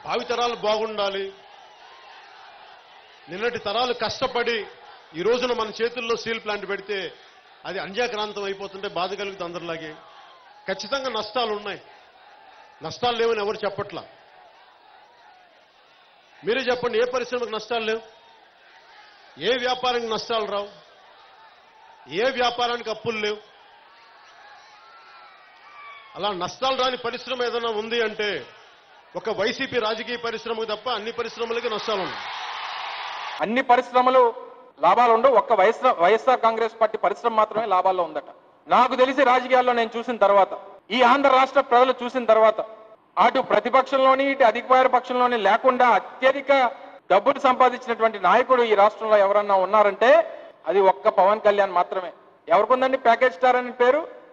భావితరాలు బాగుండాలి నిన్నటి తరాలు కష్టపడి ఈ రోజున మన చేతుల్లో స్టీల్ ప్లాంట్ పెడితే అది అంజాక్రాంతం అయిపోతుంటే బాధ కలుగుతుంది అందరిలాగే ఖచ్చితంగా నష్టాలు ఉన్నాయి నష్టాలు లేవని ఎవరు చెప్పట్లా మీరే చెప్పండి ఏ పరిశ్రమకు నష్టాలు లేవు ఏ వ్యాపారానికి నష్టాలు రావు ఏ వ్యాపారానికి అప్పులు లేవు అలా నష్టాలు రాని పరిశ్రమ ఏదైనా ఉంది అంటే ఒక వైసీపీ రాజకీయ పరిశ్రమకు తప్ప అన్ని పరిశ్రమలకి నష్టాలు ఉన్నాయి అన్ని పరిశ్రమలు లాభాలు ఉండవు ఒక్క వైఎస్ఆర్ వైఎస్ఆర్ కాంగ్రెస్ పార్టీ పరిశ్రమ మాత్రమే లాభాల్లో ఉందట నాకు తెలిసి రాజకీయాల్లో నేను చూసిన తర్వాత ఈ ఆంధ్ర రాష్ట్ర ప్రజలు చూసిన తర్వాత అటు ప్రతిపక్షంలోని ఇటు అధికార పక్షంలోని లేకుండా అత్యధిక డబ్బులు సంపాదించినటువంటి నాయకుడు ఈ రాష్ట్రంలో ఎవరన్నా ఉన్నారంటే అది ఒక్క పవన్ కళ్యాణ్ మాత్రమే ఎవరికుందండి ప్యాకేజ్ స్టార్ అనే పేరు